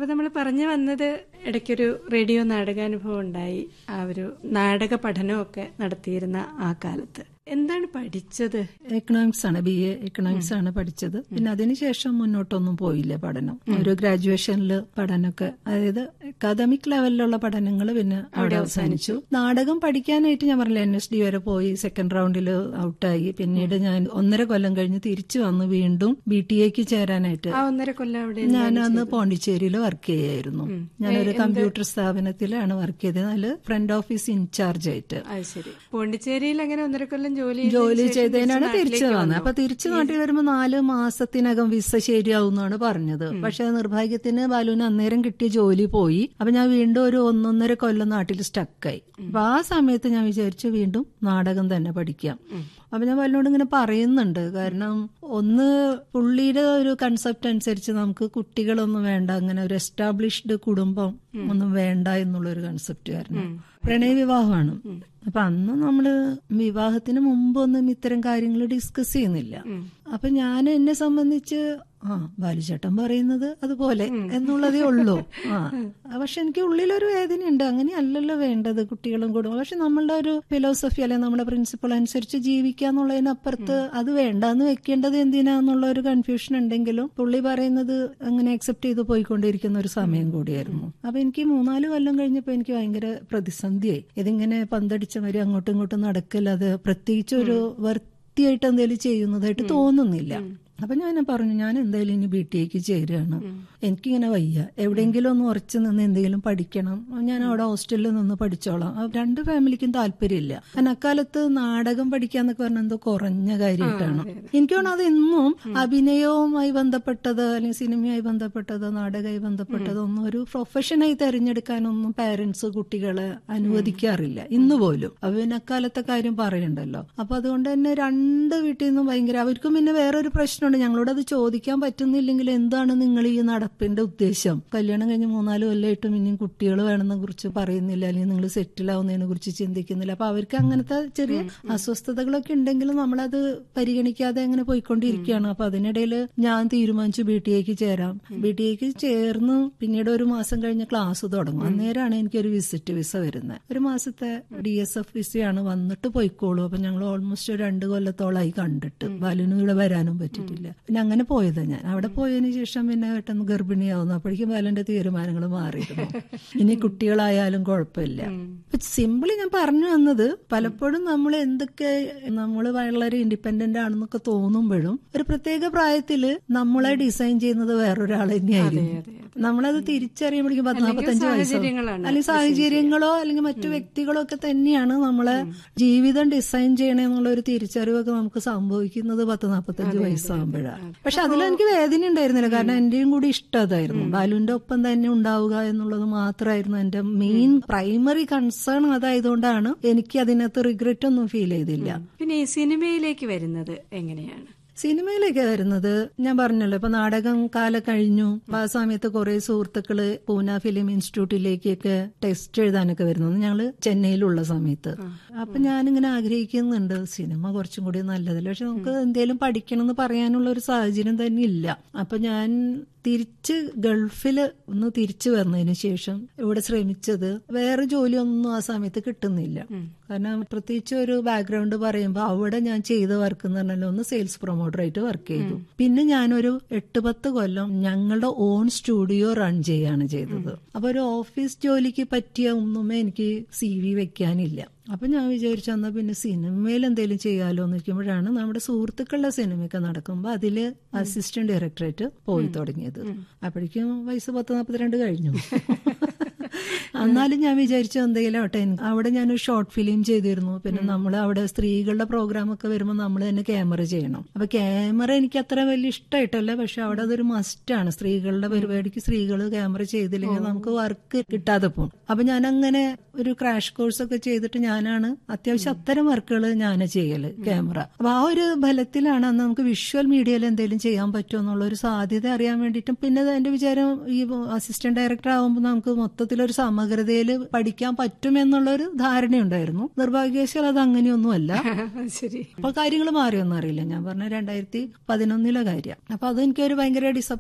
അപ്പൊ നമ്മൾ പറഞ്ഞു വന്നത് ഇടയ്ക്കൊരു റേഡിയോ നാടകാനുഭവം ഉണ്ടായി ആ ഒരു നാടക പഠനമൊക്കെ നടത്തിയിരുന്ന ആ കാലത്ത് എന്താണ് പഠിച്ചത് എക്കണോമിക്സ് ആണ് ബി എ എക്കണോമിക്സ് ആണ് പഠിച്ചത് പിന്നെ അതിനുശേഷം മുന്നോട്ടൊന്നും പോയില്ല പഠനം ഒരു ഗ്രാജുവേഷനിൽ പഠനമൊക്കെ അതായത് അക്കാദമിക് ലെവലിലുള്ള പഠനങ്ങൾ പിന്നെ അവിടെ അവസാനിച്ചു നാടകം പഠിക്കാനായിട്ട് ഞാൻ പറഞ്ഞില്ല എൻ എസ് ഡി വരെ പോയി സെക്കൻഡ് റൗണ്ടിൽ ഔട്ടായി പിന്നീട് ഞാൻ ഒന്നര കൊല്ലം കഴിഞ്ഞ് തിരിച്ചു വന്ന് വീണ്ടും ബി ടി എക്ക് ചേരാനായിട്ട് ആ ഒന്നര കൊല്ലം അവിടെ ഞാൻ അന്ന് പോണ്ടിച്ചേരിയിൽ വർക്ക് ചെയ്യായിരുന്നു ഞാനൊരു കമ്പ്യൂട്ടർ സ്ഥാപനത്തിലാണ് വർക്ക് ചെയ്തത് അതിൽ ഫ്രണ്ട് ഓഫീസ് ഇൻചാർജ് ആയിട്ട് അത് ശരി പോണ്ടിച്ചേരിയിൽ അങ്ങനെ ഒന്നര കൊല്ലം ജോലി ജോലി ചെയ്തതിന് ശേഷം ചെയ്തതിനാണ് തിരിച്ച് തിരിച്ചു നാട്ടിലേക്ക് വന്നത് അപ്പൊ തിരിച്ചു നാട്ടിൽ വരുമ്പോൾ നാല് മാസത്തിനകം വിസ ശരിയാവുന്നാണ് പറഞ്ഞത് പക്ഷെ നിർഭാഗ്യത്തിന് ബാലുവിന് അന്നേരം കിട്ടിയ ജോലി പോയി അപ്പൊ ഞാൻ വീണ്ടും ഒരു ഒന്നൊന്നര കൊല്ലം നാട്ടിൽ സ്റ്റക്കായി അപ്പൊ ആ സമയത്ത് ഞാൻ വിചാരിച്ചു വീണ്ടും നാടകം തന്നെ പഠിക്കാം അപ്പൊ ഞാൻ ബാലുവിനോട് ഇങ്ങനെ പറയുന്നുണ്ട് കാരണം ഒന്ന് പുള്ളിയുടെ ഒരു കൺസെപ്റ്റ് അനുസരിച്ച് നമുക്ക് കുട്ടികളൊന്നും വേണ്ട അങ്ങനെ ഒരു എസ്റ്റാബ്ലിഷ്ഡ് കുടുംബം ഒന്നും വേണ്ട എന്നുള്ള ഒരു കൺസെപ്റ്റ് കാരണം പ്രണയ വിവാഹമാണ് അപ്പൊ അന്ന് നമ്മള് വിവാഹത്തിന് മുമ്പൊന്നും ഇത്തരം കാര്യങ്ങൾ ഡിസ്കസ് ചെയ്യുന്നില്ല അപ്പൊ ഞാൻ എന്നെ സംബന്ധിച്ച് ആ ബാലുചേട്ടൻ പറയുന്നത് അതുപോലെ എന്നുള്ളതേ ഉള്ളൂ ആ പക്ഷെ എനിക്ക് ഉള്ളിലൊരു വേദനയുണ്ട് അങ്ങനെയല്ലല്ലോ വേണ്ടത് കുട്ടികളും കുടുംബം പക്ഷെ നമ്മളുടെ ഒരു ഫിലോസഫി അല്ലെങ്കിൽ നമ്മുടെ പ്രിൻസിപ്പിൾ അനുസരിച്ച് ജീവിക്കുക എന്നുള്ളതിനപ്പുറത്ത് അത് വേണ്ടാന്ന് വെക്കേണ്ടത് എന്തിനാന്നുള്ള ഒരു കൺഫ്യൂഷൻ ഉണ്ടെങ്കിലും പുള്ളി പറയുന്നത് അങ്ങനെ അക്സെപ്റ്റ് ചെയ്ത് പോയിക്കൊണ്ടിരിക്കുന്ന ഒരു സമയം കൂടിയായിരുന്നു അപ്പൊ എനിക്ക് മൂന്നാല് കൊല്ലം കഴിഞ്ഞപ്പോ എനിക്ക് ഭയങ്കര പ്രതിസന്ധിയായി ഇതിങ്ങനെ പന്തടിച്ച മാതിരി അങ്ങോട്ടും ഇങ്ങോട്ടും നടക്കില്ലാതെ പ്രത്യേകിച്ച് ഒരു വൃത്തിയായിട്ട് എന്തെങ്കിലും ചെയ്യുന്നതായിട്ട് തോന്നുന്നില്ല അപ്പൊ ഞാൻ പറഞ്ഞു ഞാൻ എന്തായാലും ഇനി ബി ടി എക്ക് ചേരുകയാണ് എനിക്കിങ്ങനെ വയ്യ എവിടെയെങ്കിലും ഒന്ന് ഉറച്ചു നിന്ന് എന്തെങ്കിലും പഠിക്കണം ഞാൻ അവിടെ ഹോസ്റ്റലിൽ നിന്ന് പഠിച്ചോളാം അപ്പൊ രണ്ട് ഫാമിലിക്കും താല്പര്യമില്ല കാരണം അക്കാലത്ത് നാടകം പഠിക്കാന്നൊക്കെ പറഞ്ഞാൽ എന്തോ കുറഞ്ഞ കാര്യമായിട്ടാണ് എനിക്ക് തോന്നുന്നു അത് എന്നും അഭിനയവുമായി ബന്ധപ്പെട്ടത് അല്ലെങ്കിൽ സിനിമയുമായി ബന്ധപ്പെട്ടത് നാടകമായി ബന്ധപ്പെട്ടത് ഒന്നും ഒരു പ്രൊഫഷനായി തെരഞ്ഞെടുക്കാനൊന്നും പാരന്റ്സ് കുട്ടികളെ അനുവദിക്കാറില്ല ഇന്ന് പോലും അപ്പൊ പിന്നെ അക്കാലത്തെ കാര്യം പറയണ്ടല്ലോ അപ്പൊ അതുകൊണ്ട് തന്നെ രണ്ട് വീട്ടിൽ നിന്നും ഭയങ്കര അവർക്കും പിന്നെ വേറൊരു പ്രശ്നമുണ്ട് ഞങ്ങളോട് അത് ചോദിക്കാൻ പറ്റുന്നില്ലെങ്കിൽ എന്താണ് നിങ്ങൾ ഈ നടപ്പിന്റെ ഉദ്ദേശം കല്യാണം കഴിഞ്ഞ് മൂന്നാല് കൊല്ലമായിട്ടും ഇനിയും കുട്ടികൾ വേണമെന്നെ കുറിച്ച് പറയുന്നില്ല അല്ലെങ്കിൽ നിങ്ങൾ സെറ്റിൽ ആവുന്നതിനെ കുറിച്ച് ചിന്തിക്കുന്നില്ല അപ്പൊ അവർക്ക് അങ്ങനത്തെ ചെറിയ അസ്വസ്ഥതകളൊക്കെ ഉണ്ടെങ്കിലും നമ്മളത് പരിഗണിക്കാതെ അങ്ങനെ പോയിക്കൊണ്ടിരിക്കുകയാണ് അപ്പൊ അതിനിടയിൽ ഞാൻ തീരുമാനിച്ചു ബി ടി എക്ക് ചേരാം ബി ടി എക്ക് ചേർന്ന് പിന്നീട് ഒരു മാസം കഴിഞ്ഞ് ക്ലാസ് തുടങ്ങും അന്നേരമാണ് എനിക്കൊരു വിസിറ്റ് വിസ വരുന്നത് ഒരു മാസത്തെ ഡി എസ് എഫ് വിസയാണ് വന്നിട്ട് പോയിക്കോളൂ അപ്പൊ ഞങ്ങൾ ഓൾമോസ്റ്റ് ഒരു രണ്ട് കൊല്ലത്തോളമായി കണ്ടിട്ട് ബാലുവിനും ഇവിടെ വരാനും പറ്റിയിട്ടില്ല പിന്നെ അങ്ങനെ പോയതാ ഞാൻ അവിടെ പോയതിനു ശേഷം പിന്നെ പെട്ടെന്ന് ഗർഭിണിയാവുന്നു അപ്പോഴേക്കും ബാലന്റെ തീരുമാനങ്ങൾ മാറിയിരുന്നു ഇനി കുട്ടികളായാലും കുഴപ്പമില്ല സിമ്പിളി ഞാൻ പറഞ്ഞു വന്നത് പലപ്പോഴും നമ്മൾ എന്തൊക്കെ നമ്മൾ വളരെ ഇൻഡിപെൻഡന്റ് ആണെന്നൊക്കെ തോന്നുമ്പോഴും ഒരു പ്രത്യേക പ്രായത്തില് നമ്മളെ ഡിസൈൻ ചെയ്യുന്നത് വേറൊരാൾ തന്നെയായിരിക്കും നമ്മളത് തിരിച്ചറിയുമ്പോഴേക്കും പത്ത് നാൽപ്പത്തഞ്ച് വയസ്സോ സാഹചര്യങ്ങളാണ് അല്ലെങ്കിൽ സാഹചര്യങ്ങളോ അല്ലെങ്കിൽ മറ്റു വ്യക്തികളോ ഒക്കെ തന്നെയാണ് നമ്മളെ ജീവിതം ഡിസൈൻ ചെയ്യണമെന്നുള്ള ഒരു തിരിച്ചറിവൊക്കെ നമുക്ക് സംഭവിക്കുന്നത് പത്ത് നാൽപ്പത്തഞ്ച് വയസ്സാകുമ്പോഴാണ് പക്ഷെ അതിൽ എനിക്ക് വേദന ഉണ്ടായിരുന്നില്ല കാരണം എന്റെയും കൂടി ഇഷ്ടം അതായിരുന്നു ബാലുവിന്റെ ഒപ്പം തന്നെ ഉണ്ടാവുക എന്നുള്ളത് മാത്രമായിരുന്നു എന്റെ മെയിൻ പ്രൈമറി കൺസേൺ അതായതുകൊണ്ടാണ് എനിക്ക് അതിനകത്ത് റിഗ്രറ്റ് ഒന്നും ഫീൽ ചെയ്തില്ല പിന്നെ ഈ സിനിമയിലേക്ക് വരുന്നത് എങ്ങനെയാണ് സിനിമയിലേക്ക് വരുന്നത് ഞാൻ പറഞ്ഞല്ലോ ഇപ്പൊ നാടകം കാലം കഴിഞ്ഞു അപ്പൊ ആ സമയത്ത് കുറെ സുഹൃത്തുക്കള് പൂന ഫിലിം ഇൻസ്റ്റിറ്റ്യൂട്ടിലേക്കൊക്കെ ടെസ്റ്റ് എഴുതാനൊക്കെ വരുന്നത് ഞങ്ങള് ചെന്നൈയിലുള്ള സമയത്ത് അപ്പൊ ഞാനിങ്ങനെ ആഗ്രഹിക്കുന്നുണ്ട് സിനിമ കുറച്ചും കൂടി നല്ലതല്ല പക്ഷെ നമുക്ക് എന്തെങ്കിലും പഠിക്കണം എന്ന് പറയാനുള്ള ഒരു സാഹചര്യം തന്നെ ഇല്ല അപ്പൊ ഞാൻ തിരിച്ച് ഗൾഫില് ഒന്ന് തിരിച്ചു വന്നതിന് ശേഷം ഇവിടെ ശ്രമിച്ചത് വേറെ ജോലിയൊന്നും ആ സമയത്ത് കിട്ടുന്നില്ല കാരണം പ്രത്യേകിച്ച് ഒരു ബാക്ക്ഗ്രൗണ്ട് പറയുമ്പോൾ അവിടെ ഞാൻ ചെയ്ത വർക്ക് എന്ന് പറഞ്ഞാൽ ഒന്ന് സെയിൽസ് പ്രൊമോട്ടറായിട്ട് വർക്ക് ചെയ്തു പിന്നെ ഞാനൊരു എട്ട് പത്ത് കൊല്ലം ഞങ്ങളുടെ ഓൺ സ്റ്റുഡിയോ റൺ ചെയ്യാണ് ചെയ്തത് അപ്പൊ ഒരു ഓഫീസ് ജോലിക്ക് പറ്റിയ ഒന്നുമേ എനിക്ക് സി വി വെക്കാനില്ല അപ്പൊ ഞാൻ വിചാരിച്ചു എന്നാ പിന്നെ സിനിമയിൽ എന്തെങ്കിലും ചെയ്യാലോ എന്ന് വെക്കുമ്പോഴാണ് നമ്മുടെ സുഹൃത്തുക്കളുടെ സിനിമയൊക്കെ നടക്കുമ്പോൾ അതില് അസിസ്റ്റന്റ് ഡയറക്ടറേറ്റ് പോയി തുടങ്ങിയത് അപ്പോഴേക്കും വയസ്സ് പത്ത് നാൽപ്പത്തിരണ്ട് കഴിഞ്ഞു എന്നാലും ഞാൻ വിചാരിച്ചു എന്തെങ്കിലും ആവട്ടെ അവിടെ ഞാനൊരു ഷോർട്ട് ഫിലിം ചെയ്തിരുന്നു പിന്നെ നമ്മൾ അവിടെ സ്ത്രീകളുടെ പ്രോഗ്രാം ഒക്കെ വരുമ്പോൾ നമ്മൾ തന്നെ ക്യാമറ ചെയ്യണം അപ്പൊ ക്യാമറ എനിക്ക് അത്ര വലിയ ഇഷ്ടമായിട്ടല്ല പക്ഷെ അവിടെ അതൊരു മസ്റ്റാണ് സ്ത്രീകളുടെ പരിപാടിക്ക് സ്ത്രീകൾ ക്യാമറ ചെയ്തില്ലെങ്കിൽ നമുക്ക് വർക്ക് കിട്ടാതെ പോകും അപ്പൊ ഞാൻ അങ്ങനെ ഒരു ക്രാഷ് കോഴ്സ് ഒക്കെ ചെയ്തിട്ട് ഞാനാണ് അത്യാവശ്യം അത്തരം വർക്കുകൾ ഞാൻ ചെയ്യല് ക്യാമറ അപ്പൊ ആ ഒരു ബലത്തിലാണ് അന്ന് നമുക്ക് വിഷ്വൽ മീഡിയയിൽ എന്തെങ്കിലും ചെയ്യാൻ പറ്റുമോ എന്നുള്ള ഒരു സാധ്യത അറിയാൻ വേണ്ടിയിട്ടും പിന്നെ എന്റെ വിചാരം ഈ അസിസ്റ്റന്റ് ഡയറക്ടർ ആകുമ്പോൾ നമുക്ക് മൊത്തത്തിലൊരു സമഗ്രതയിൽ പഠിക്കാൻ പറ്റും എന്നുള്ളൊരു ധാരണയുണ്ടായിരുന്നു നിർഭാഗ്യവശാൽ അത് അങ്ങനെയൊന്നുമല്ല ശരി അപ്പൊ കാര്യങ്ങൾ മാറിയൊന്നും അറിയില്ല ഞാൻ പറഞ്ഞ രണ്ടായിരത്തി പതിനൊന്നിലെ കാര്യം അപ്പൊ അതെനിക്കൊരു ഭയങ്കര ഡിസ